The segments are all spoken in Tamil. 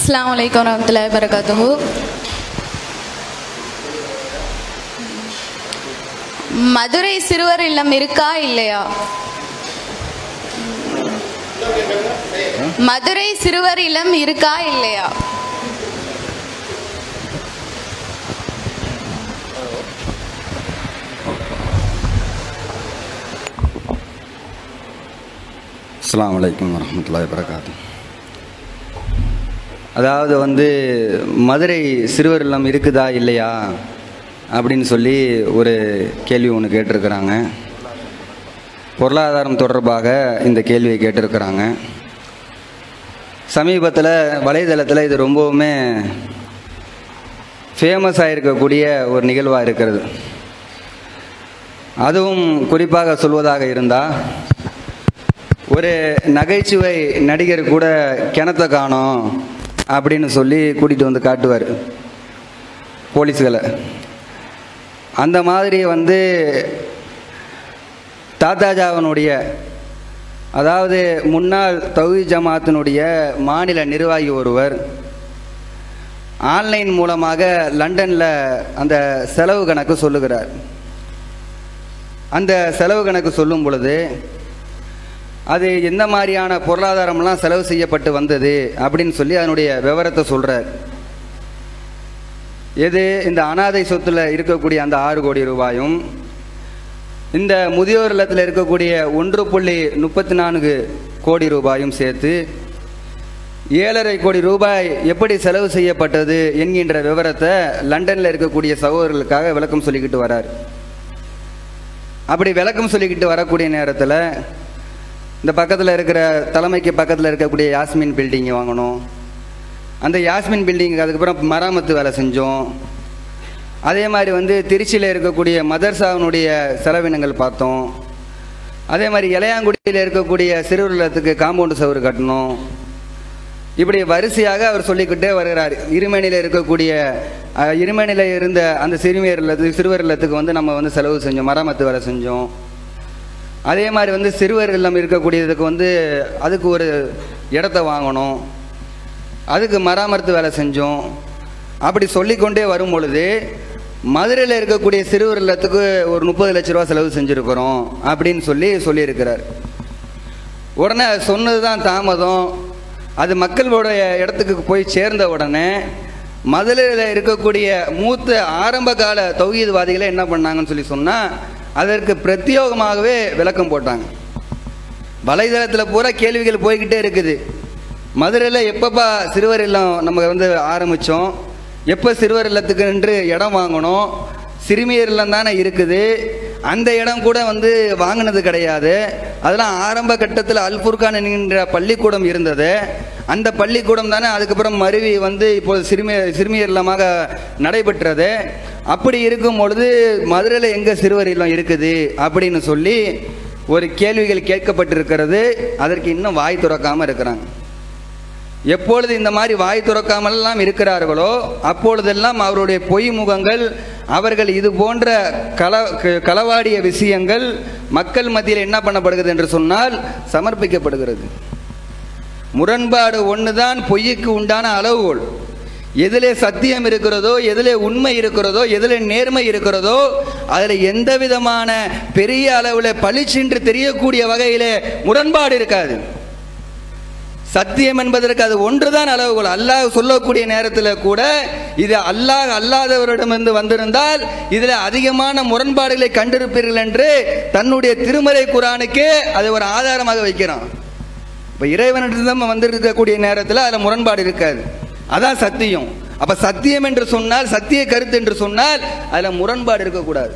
அஸ்ஸலாமு அலைக்கும் வரமத்துல்லாஹி வரகாத்துஹு மதுரை சிறுவர் இல்லம் இருக்கா இல்லையா மதுரை சிறுவர் இல்லம் இருக்கா இல்லையா அஸ்ஸலாமு அலைக்கும் வரமத்துல்லாஹி வரகாத்து அதாவது வந்து மதுரை சிறுவர் இல்லம் இருக்குதா இல்லையா அப்படின்னு சொல்லி ஒரு கேள்வி ஒன்று கேட்டிருக்கிறாங்க பொருளாதாரம் தொடர்பாக இந்த கேள்வியை கேட்டிருக்கிறாங்க சமீபத்தில் வலைதளத்தில் இது ரொம்பவுமே ஃபேமஸ் ஆகிருக்கக்கூடிய ஒரு நிகழ்வாக இருக்கிறது அதுவும் குறிப்பாக சொல்வதாக இருந்தால் ஒரு நகைச்சுவை நடிகர் கூட கிணத்த காணோம் அப்படின்னு சொல்லி கூட்டிகிட்டு வந்து காட்டுவார் போலீஸ்களை அந்த மாதிரி வந்து தாத்தாஜாவனுடைய அதாவது முன்னாள் தௌஹி ஜமாத்தினுடைய மாநில நிர்வாகி ஒருவர் ஆன்லைன் மூலமாக லண்டனில் அந்த செலவு கணக்கு சொல்லுகிறார் அந்த செலவு கணக்கு சொல்லும் பொழுது அது எந்த மாதிரியான பொருளாதாரம்லாம் செலவு செய்யப்பட்டு வந்தது அப்படின்னு சொல்லி அதனுடைய விவரத்தை சொல்கிறார் எது இந்த அனாதை சொத்தில் இருக்கக்கூடிய அந்த ஆறு கோடி ரூபாயும் இந்த முதியோர் இல்லத்தில் இருக்கக்கூடிய ஒன்று புள்ளி முப்பத்தி நான்கு கோடி ரூபாயும் சேர்த்து ஏழரை கோடி ரூபாய் எப்படி செலவு செய்யப்பட்டது என்கின்ற விவரத்தை லண்டனில் இருக்கக்கூடிய சகோதரர்களுக்காக விளக்கம் சொல்லிக்கிட்டு வரார் அப்படி விளக்கம் சொல்லிக்கிட்டு வரக்கூடிய நேரத்தில் இந்த பக்கத்தில் இருக்கிற தலைமைக்கு பக்கத்தில் இருக்கக்கூடிய யாஸ்மின் பில்டிங் வாங்கணும் அந்த யாஸ்மின் பில்டிங்க்கு அதுக்கப்புறம் மராமத்து வேலை செஞ்சோம் அதே மாதிரி வந்து திருச்சியில் இருக்கக்கூடிய மதர்சாவினுடைய செலவினங்கள் பார்த்தோம் அதே மாதிரி இளையாங்குடியில் இருக்கக்கூடிய சிறுவர் இல்லத்துக்கு காம்பவுண்டு சவுறு கட்டணும் இப்படி வரிசையாக அவர் சொல்லிக்கிட்டே வருகிறார் இருமேனியில் இருக்கக்கூடிய அஹ், இருமேனியில் இருந்த அந்த சிறுமியர் இல்லத்துக்கு சிறுவர் இல்லத்துக்கு வந்து நம்ம வந்து செலவு செஞ்சோம் மராமத்து வேலை செஞ்சோம் அதே மாதிரி வந்து சிறுவர் இல்லம் இருக்கக்கூடியதுக்கு வந்து அதுக்கு ஒரு இடத்த வாங்கணும் அதுக்கு மராமத்து வேலை செஞ்சோம் அப்படி சொல்லிக்கொண்டே வரும் பொழுது மதுரையில் இருக்கக்கூடிய சிறுவர் இல்லத்துக்கு ஒரு முப்பது லட்ச ரூபா செலவு செஞ்சுருக்கிறோம் அப்படின்னு சொல்லி சொல்லியிருக்கிறார் உடனே அது சொன்னது தான் தாமதம் அது மக்களுடைய இடத்துக்கு போய் சேர்ந்த உடனே மதுரையில் இருக்கக்கூடிய மூத்த ஆரம்ப கால தௌஹீத்வாதிகளை என்ன பண்ணாங்கன்னு சொல்லி சொன்னால் அதற்கு பிரத்யோகமாகவே விளக்கம் போட்டாங்க வலைதளத்தில் பூரா கேள்விகள் போய்கிட்டே இருக்குது மதுரையில் எப்பப்பா சிறுவர் இல்லம் நம்ம வந்து ஆரம்பித்தோம் எப்போ சிறுவர் இல்லத்துக்கு என்று இடம் வாங்கினோம் சிறுமியர் இல்லம் தானே இருக்குது அந்த இடம் கூட வந்து வாங்கினது கிடையாது அதெல்லாம் ஆரம்ப கட்டத்தில் அல்புர்கான் என்கின்ற பள்ளிக்கூடம் இருந்தது அந்த பள்ளிக்கூடம் தானே அதுக்கப்புறம் மருவி வந்து இப்போது சிறுமியர் சிறுமியர் இல்லமாக நடைபெற்றது அப்படி இருக்கும் பொழுது மதுரையில் எங்கே சிறுவர் இல்லம் இருக்குது அப்படின்னு சொல்லி ஒரு கேள்விகள் கேட்கப்பட்டிருக்கிறது அதற்கு இன்னும் வாய் துறக்காமல் இருக்கிறாங்க எப்பொழுது இந்த மாதிரி வாய் துறக்காமலெல்லாம் இருக்கிறார்களோ அப்பொழுதெல்லாம் அவருடைய பொய் முகங்கள் அவர்கள் இது போன்ற கள க- களவாடிய விஷயங்கள் மக்கள் மத்தியில் என்ன பண்ணப்படுகிறது என்று சொன்னால் சமர்ப்பிக்கப்படுகிறது முரண்பாடு ஒன்றுதான் பொய்யுக்கு உண்டான அளவுகோல் எதிலே சத்தியம் இருக்கிறதோ எதிலே உண்மை இருக்கிறதோ எதிலே நேர்மை இருக்கிறதோ அதில் எந்த விதமான பெரிய அளவில் பளிச்சென்று தெரியக்கூடிய வகையிலே முரண்பாடு இருக்காது சத்தியம் என்பதற்கு அது ஒன்றுதான் அளவுகோல் அல்லாஹ் சொல்லக்கூடிய நேரத்தில் கூட இது அல்லாஹ் அல்லாதவரிடமிருந்து வந்திருந்தால் இதில் அதிகமான முரண்பாடுகளை கண்டிருப்பீர்கள் என்று தன்னுடைய திருமறை குரானுக்கே அதை ஒரு ஆதாரமாக வைக்கிறான் இப்போ இறைவனிடம் வந்திருக்கக்கூடிய நேரத்தில் அதில் முரண்பாடு இருக்காது அதான் சத்தியம் அப்போ சத்தியம் என்று சொன்னால் சத்திய கருத்து என்று சொன்னால் அதில் முரண்பாடு இருக்கக்கூடாது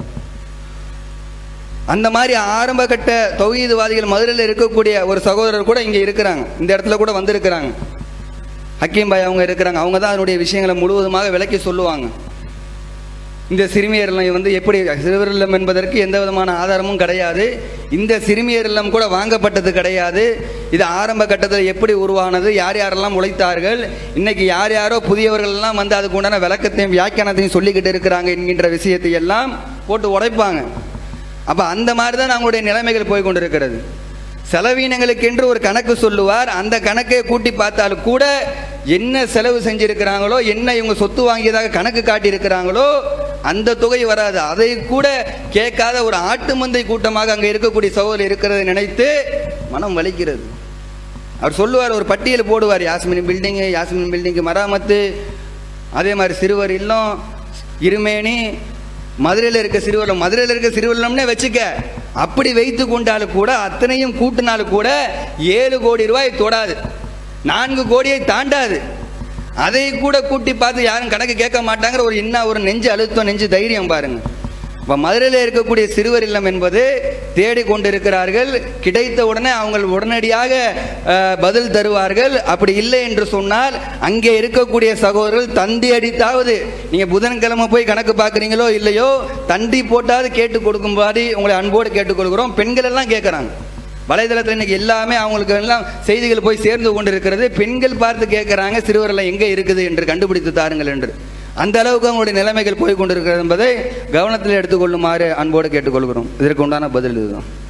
அந்த மாதிரி ஆரம்ப கட்ட தௌஹீதுவாதிகள் மதுரையில் இருக்கக்கூடிய ஒரு சகோதரர் கூட இங்கே இருக்கிறாங்க இந்த இடத்துல கூட வந்திருக்கிறாங்க ஹக்கீம் பாய் அவங்க இருக்கிறாங்க அவங்க தான் அதனுடைய விஷயங்களை முழுவதுமாக விளக்கி சொல்லுவாங்க இந்த சிறுமியர் இல்லம் வந்து எப்படி சிறுவர் இல்லம் என்பதற்கு எந்த விதமான ஆதாரமும் கிடையாது இந்த சிறுமியர் இல்லம் கூட வாங்கப்பட்டது கிடையாது இது ஆரம்ப கட்டத்தில் எப்படி உருவானது யார் யாரெல்லாம் உழைத்தார்கள் இன்னைக்கு யார் யாரோ புதியவர்கள் எல்லாம் வந்து அதுக்கு உண்டான விளக்கத்தையும் வியாக்கியானத்தையும் சொல்லிக்கிட்டு இருக்கிறாங்க என்கின்ற விஷயத்தை எல்லாம் போட்டு உடைப்பாங்க அப்போ அந்த மாதிரி தான் நம்மளுடைய நிலைமைகள் போய் கொண்டிருக்கிறது செலவீனங்களுக்கென்று ஒரு கணக்கு சொல்லுவார் அந்த கணக்கை கூட்டி பார்த்தாலும் கூட என்ன செலவு செஞ்சிருக்கிறாங்களோ என்ன இவங்க சொத்து வாங்கியதாக கணக்கு காட்டியிருக்கிறாங்களோ அந்த தொகை வராது அதை கூட கேட்காத ஒரு ஆட்டு மந்தை கூட்டமாக அங்கே இருக்கக்கூடிய சகோதரர் இருக்கிறதை நினைத்து மனம் வலிக்கிறது அவர் சொல்லுவார் ஒரு பட்டியல் போடுவார் யாஸ்மின் பில்டிங்கு யாஸ்மின் பில்டிங்கு மராமத்து அதே மாதிரி சிறுவர் இல்லம் இருமேனி மதுரையில் இருக்க சிறுவல்லம் மதுரையில் இருக்க சிறுவல்லம்னே வச்சுக்க அப்படி வைத்து கொண்டாலும் கூட அத்தனையும் கூட்டினாலும் கூட ஏழு கோடி ரூபாய் தொடாது நான்கு கோடியை தாண்டாது அதை கூட கூட்டி பார்த்து யாரும் கணக்கு கேட்க மாட்டாங்கிற ஒரு என்ன ஒரு நெஞ்சு அழுத்தம் நெஞ்சு தைரியம் பாருங்க இப்போ மதுரையில் இருக்கக்கூடிய சிறுவர் இல்லம் என்பது தேடி கொண்டிருக்கிறார்கள் கிடைத்த உடனே அவங்க உடனடியாக அஹ், பதில் தருவார்கள் அப்படி இல்லை என்று சொன்னால் அங்கே இருக்கக்கூடிய சகோதரர்கள் தந்தி அடித்தாவது நீங்கள் புதன்கிழமை போய் கணக்கு பார்க்குறீங்களோ இல்லையோ தண்டி போட்டாவது கேட்டு கொடுக்கும்படி உங்களை அன்போடு கேட்டுக்கொள்கிறோம் பெண்கள் எல்லாம் கேட்குறாங்க வலைதளத்தில் இன்னைக்கு எல்லாமே அவங்களுக்கு எல்லாம் செய்திகள் போய் சேர்ந்து கொண்டிருக்கிறது பெண்கள் பார்த்து கேட்குறாங்க சிறுவரெல்லாம் எங்கே இருக்குது என்று கண்டுபிடித்து தாருங்கள் என்று அந்த அளவுக்கு அவங்களுடைய நிலைமைகள் போய் கொண்டிருக்கிறது என்பதை கவனத்தில் எடுத்துக்கொள்ளுமாறு அன்போடு கேட்டுக்கொள்கிறோம் இதற்கு உண்டான பதில் இதுதான்